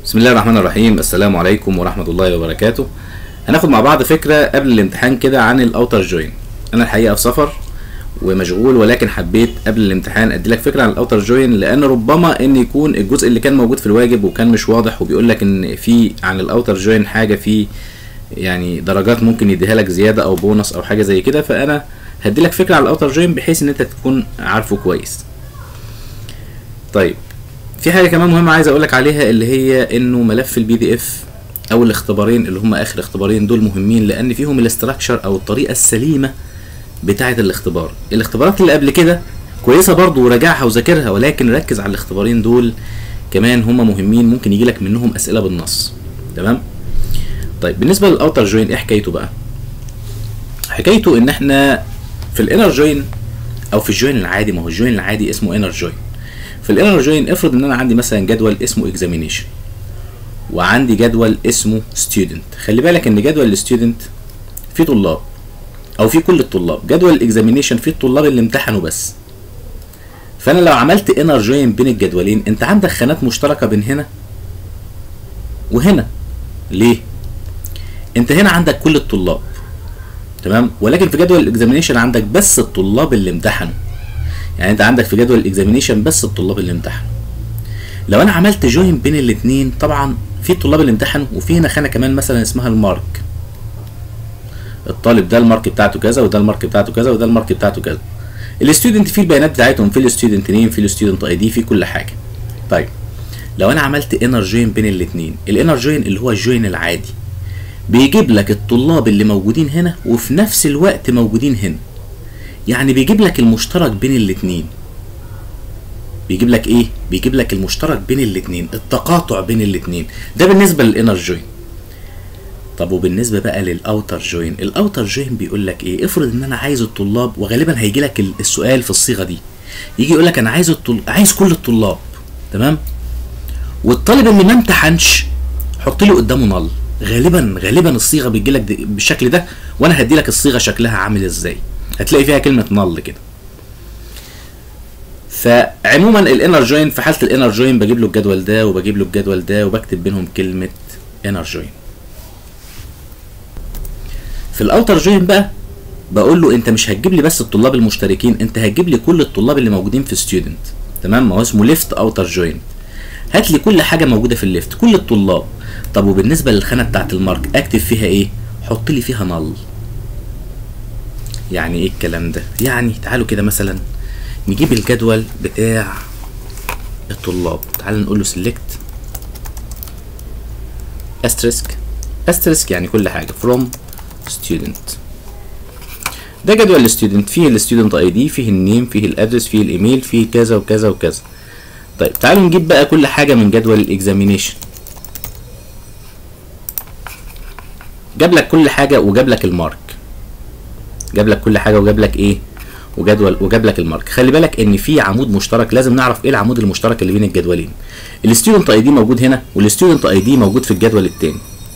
بسم الله الرحمن الرحيم السلام عليكم ورحمة الله وبركاته هناخد مع بعض فكرة قبل الامتحان كده عن الاوتر جوين انا الحقيقة في سفر ومشغول ولكن حبيت قبل الامتحان ادي لك فكرة عن الاوتر جوين لان ربما ان يكون الجزء اللي كان موجود في الواجب وكان مش واضح وبيقول لك ان في عن الاوتر جوين حاجة في يعني درجات ممكن يديها لك زيادة او بونص او حاجة زي كده فانا هدي لك فكرة عن الاوتر جوين بحيث ان انت تكون عارفه كويس طيب في حاجه كمان مهمه عايز اقول لك عليها اللي هي انه ملف البي دي اف او الاختبارين اللي هم اخر اختبارين دول مهمين لان فيهم الاستراكشر او الطريقه السليمه بتاعه الاختبار الاختبارات اللي قبل كده كويسه برضو وراجعها وذاكرها ولكن ركز على الاختبارين دول كمان هم مهمين ممكن يجي لك منهم اسئله بالنص تمام طيب بالنسبه للاوتر جوين ايه حكايته بقى حكايته ان احنا في الانر جوين او في الجوين العادي ما هو الجوين العادي اسمه انر جوين في الانر جوين افرض ان انا عندي مثلا جدول اسمه اكزامينيشن وعندي جدول اسمه ستودنت خلي بالك ان جدول الستودنت فيه طلاب او فيه كل الطلاب جدول الاكزامينيشن فيه الطلاب اللي امتحنوا بس فانا لو عملت انر جوين بين الجدولين انت عندك خانات مشتركه بين هنا وهنا ليه انت هنا عندك كل الطلاب تمام ولكن في جدول الاكزامينيشن عندك بس الطلاب اللي امتحنوا يعني انت عندك في جدول الاكزامينيشن بس الطلاب اللي امتحنوا لو انا عملت جوين بين الاثنين طبعا في الطلاب اللي امتحنوا وفي هنا خانه كمان مثلا اسمها المارك الطالب ده المارك بتاعته كذا وده المارك بتاعته كذا وده المارك بتاعته كذا الستودنت فيه البيانات بتاعتهم في الستودنت نيم في الستودنت اي دي في كل حاجه طيب لو انا عملت انر جوين بين الاثنين الانر جوين اللي هو الجوين العادي بيجيب لك الطلاب اللي موجودين هنا وفي نفس الوقت موجودين هنا يعني بيجيب لك المشترك بين الاتنين بيجيب لك ايه بيجيب لك المشترك بين الاتنين التقاطع بين الاتنين ده بالنسبه للانر جوين طب وبالنسبه بقى للاوتر جوين الاوتر جوين بيقول لك ايه افرض ان انا عايز الطلاب وغالبا هيجي لك السؤال في الصيغه دي يجي يقول لك انا عايز الطل... عايز كل الطلاب تمام والطالب اللي ما امتحنش حط له قدامه نل غالبا غالبا الصيغه بتجي لك بالشكل ده وانا هدي لك الصيغه شكلها عامل ازاي هتلاقي فيها كلمه نل كده فعموما الانر جوين في حاله الانر جوين بجيب له الجدول ده وبجيب له الجدول ده وبكتب بينهم كلمه انر جوين في الاوتر جوين بقى بقول له انت مش هتجيب لي بس الطلاب المشتركين انت هتجيب لي كل الطلاب اللي موجودين في ستودنت تمام ما هو اسمه ليفت اوتر جوين هات لي كل حاجه موجوده في الليفت كل الطلاب طب وبالنسبه للخانه بتاعت المارك اكتب فيها ايه حط لي فيها نل يعني ايه الكلام ده يعني تعالوا كده مثلا نجيب الجدول بتاع الطلاب تعالوا نقول له سيلكت استريسك استريسك يعني كل حاجه from student ده جدول الستودنت فيه الستودنت اي دي فيه النيم فيه الادرس فيه الايميل فيه كذا وكذا وكذا طيب تعالوا نجيب بقى كل حاجه من جدول الاكزامينيشن جاب لك كل حاجه وجاب لك المارك جاب لك كل حاجه وجاب لك ايه وجدول وجاب لك المارك خلي بالك ان في عمود مشترك لازم نعرف ايه العمود المشترك اللي بين الجدولين الستودنت اي دي موجود هنا والستودنت اي دي موجود في الجدول الثاني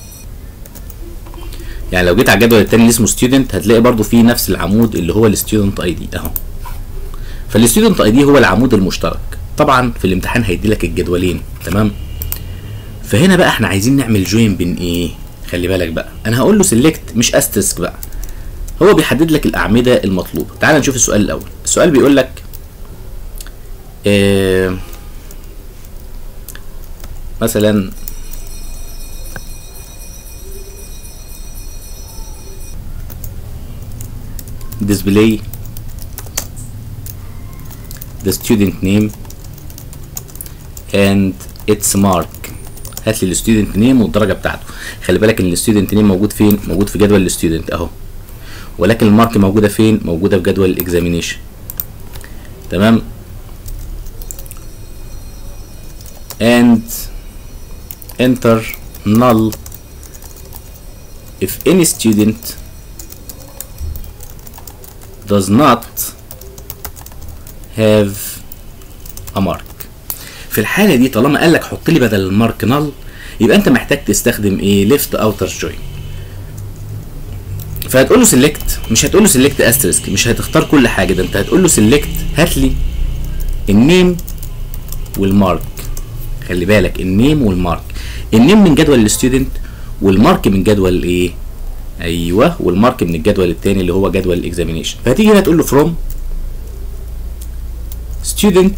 يعني لو جيت على الجدول الثاني اللي اسمه ستودنت هتلاقي برضو فيه نفس العمود اللي هو الستودنت اي دي اهو فالستودنت اي دي هو العمود المشترك طبعا في الامتحان هيدي لك الجدولين تمام فهنا بقى احنا عايزين نعمل جوين بين ايه خلي بالك بقى انا هقول له سيلكت مش استسك بقى هو بيحدد لك الاعمده المطلوبه تعال نشوف السؤال الاول السؤال بيقول لك آه مثلا display the student name and its mark هات لي الستودنت نيم والدرجه بتاعته خلي بالك ان الستودنت نيم موجود فين موجود في جدول الستودنت اهو ولكن المارك موجوده فين موجوده في جدول الاكزامينيشن تمام and enter null if any student does not have a mark في الحاله دي طالما قال لك حط لي بدل المارك نل يبقى انت محتاج تستخدم ايه ليفت اوتر جوين فهتقول له سيلكت مش هتقول له سيلكت استريسك مش هتختار كل حاجه ده انت هتقول له سيلكت هات لي النيم والمارك خلي بالك النيم والمارك النيم من جدول الستودنت والمارك من جدول الايه ايوه والمارك من الجدول الثاني اللي هو جدول الاكزامينيشن فهتيجي هنا تقول له فروم ستودنت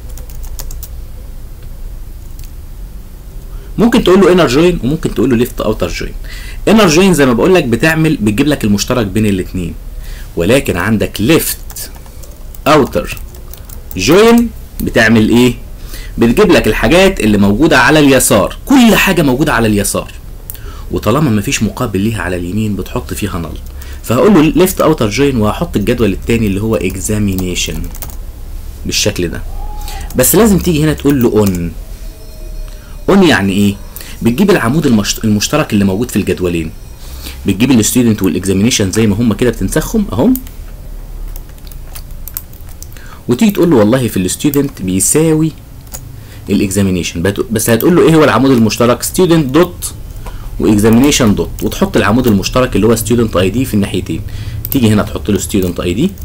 ممكن تقول له انر جوين وممكن تقول له ليفت اوتر جوين انر جوين زي ما بقول لك بتعمل بتجيب لك المشترك بين الاثنين ولكن عندك ليفت اوتر جوين بتعمل ايه بتجيب لك الحاجات اللي موجوده على اليسار كل حاجه موجوده على اليسار وطالما مفيش مقابل ليها على اليمين بتحط فيها نل فهقول له ليفت اوتر جوين وهحط الجدول الثاني اللي هو اكزامينيشن بالشكل ده بس لازم تيجي هنا تقول له اون اون يعني ايه بتجيب العمود المشت... المشترك اللي موجود في الجدولين بتجيب الستودنت والاكزامينيشن زي ما هم كده بتنسخهم اهم وتيجي تقول له والله في الستودنت بيساوي الاكزامينيشن بس هتقول له ايه هو العمود المشترك ستودنت دوت واكزامينيشن دوت وتحط العمود المشترك اللي هو ستودنت اي دي في الناحيتين تيجي هنا تحط له ستودنت اي دي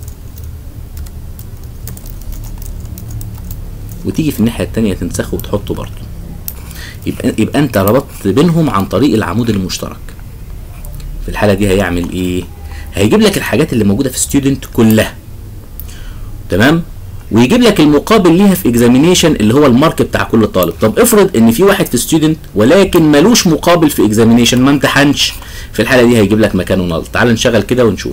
وتيجي في الناحيه الثانيه تنسخه وتحطه برضه يبقى يبقى انت ربطت بينهم عن طريق العمود المشترك في الحاله دي هيعمل ايه هيجيب لك الحاجات اللي موجوده في ستودنت كلها تمام ويجيب لك المقابل ليها في اكزامينيشن اللي هو المارك بتاع كل طالب طب افرض ان في واحد في ستودنت ولكن ملوش مقابل في اكزامينيشن ما امتحنش في الحاله دي هيجيب لك مكانه نال تعال نشغل كده ونشوف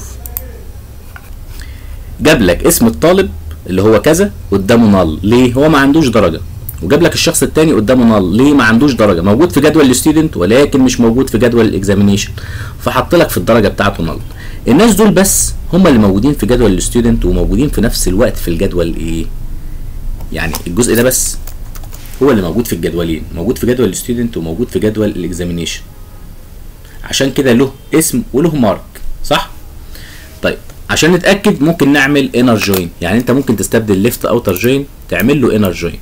جاب لك اسم الطالب اللي هو كذا قدامه نال ليه هو ما عندوش درجه وجاب لك الشخص الثاني قدامه نال ليه ما عندوش درجه موجود في جدول الستودنت ولكن مش موجود في جدول الاكزامينيشن فحط لك في الدرجه بتاعته نال الناس دول بس هم اللي موجودين في جدول الستودنت وموجودين في نفس الوقت في الجدول ايه يعني الجزء ده بس هو اللي موجود في الجدولين موجود في جدول الستودنت وموجود في جدول الاكزامينيشن عشان كده له اسم وله مارك صح طيب عشان نتاكد ممكن نعمل انر جوين يعني انت ممكن تستبدل ليفت اوتر جوين تعمل له انر جوين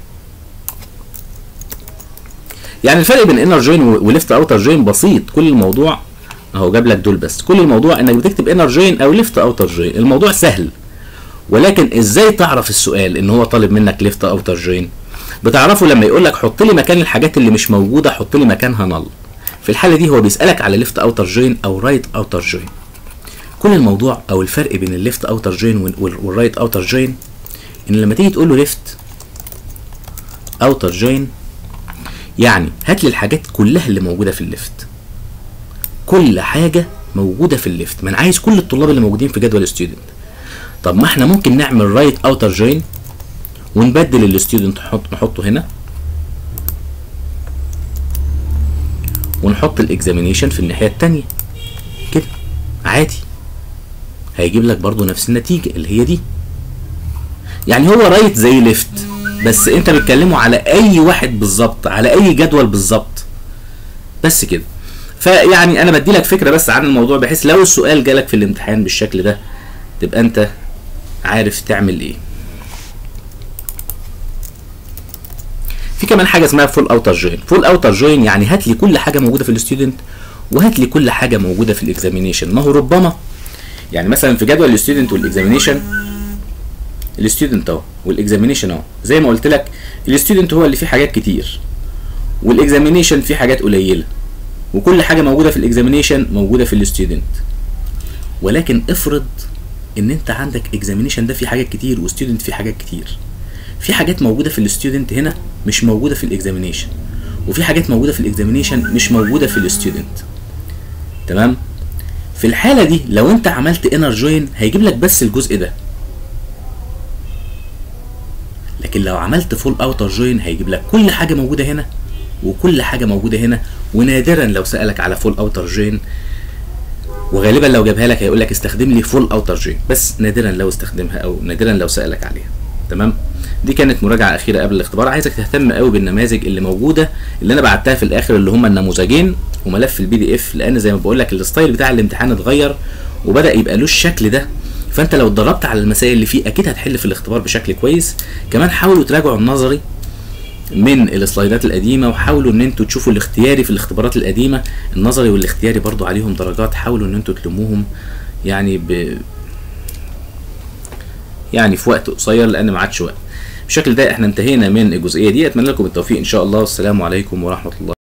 يعني الفرق بين انر جوين وليفت اوتر جوين بسيط كل الموضوع اهو جاب لك دول بس كل الموضوع انك بتكتب انر جوين او ليفت اوتر جوين الموضوع سهل ولكن ازاي تعرف السؤال ان هو طالب منك ليفت اوتر جوين بتعرفه لما يقول لك حط لي مكان الحاجات اللي مش موجوده حط لي مكانها نل في الحاله دي هو بيسالك على ليفت اوتر جوين او رايت اوتر جوين كل الموضوع او الفرق بين الليفت اوتر جوين والرايت اوتر جوين ان لما تيجي تقول له ليفت اوتر جوين يعني هات لي الحاجات كلها اللي موجوده في الليفت كل حاجه موجوده في الليفت ما انا عايز كل الطلاب اللي موجودين في جدول ستودنت طب ما احنا ممكن نعمل رايت اوتر جوين ونبدل الستودنت نحط نحطه هنا ونحط الاكزامينيشن في الناحيه الثانيه كده عادي هيجيب لك برضو نفس النتيجه اللي هي دي يعني هو رايت زي ليفت بس انت بتكلمه على اي واحد بالظبط على اي جدول بالظبط بس كده فيعني انا بدي لك فكره بس عن الموضوع بحيث لو السؤال جالك في الامتحان بالشكل ده تبقى انت عارف تعمل ايه في كمان حاجه اسمها فول اوتر جوين فول اوتر جوين يعني هات لي كل حاجه موجوده في الستودنت وهات لي كل حاجه موجوده في الاكزامينيشن ما هو ربما يعني مثلا في جدول الستودنت والاكزامينيشن الستودنت اهو والاكزامينيشن اهو زي ما قلت لك الستودنت هو اللي فيه حاجات كتير والاكزامينيشن فيه حاجات قليله وكل حاجه موجوده في الاكزامينيشن موجوده في الستودنت ولكن افرض ان انت عندك اكزامينيشن ده فيه حاجات كتير وستودنت فيه حاجات كتير في حاجات موجوده في الستودنت هنا مش موجوده في الاكزامينيشن وفي حاجات موجوده في الاكزامينيشن مش موجوده في الستودنت تمام في الحاله دي لو انت عملت انر جوين هيجيب لك بس الجزء ده لكن لو عملت فول اوتر جوين هيجيب لك كل حاجه موجوده هنا وكل حاجه موجوده هنا ونادرا لو سالك على فول اوتر جوين وغالبا لو جابها لك هيقول لك استخدم لي فول اوتر جوين بس نادرا لو استخدمها او نادرا لو سالك عليها تمام دي كانت مراجعه اخيره قبل الاختبار عايزك تهتم قوي بالنماذج اللي موجوده اللي انا بعتها في الاخر اللي هم النموذجين وملف البي دي اف لان زي ما بقول لك الستايل بتاع الامتحان اتغير وبدا يبقى له الشكل ده فانت لو اتدربت على المسائل اللي فيه اكيد هتحل في الاختبار بشكل كويس كمان حاولوا تراجعوا النظري من السلايدات القديمه وحاولوا ان انتوا تشوفوا الاختياري في الاختبارات القديمه النظري والاختياري برضو عليهم درجات حاولوا ان انتوا تلموهم يعني ب يعني في وقت قصير لان ما عادش وقت بالشكل ده احنا انتهينا من الجزئيه دي اتمنى لكم التوفيق ان شاء الله والسلام عليكم ورحمه الله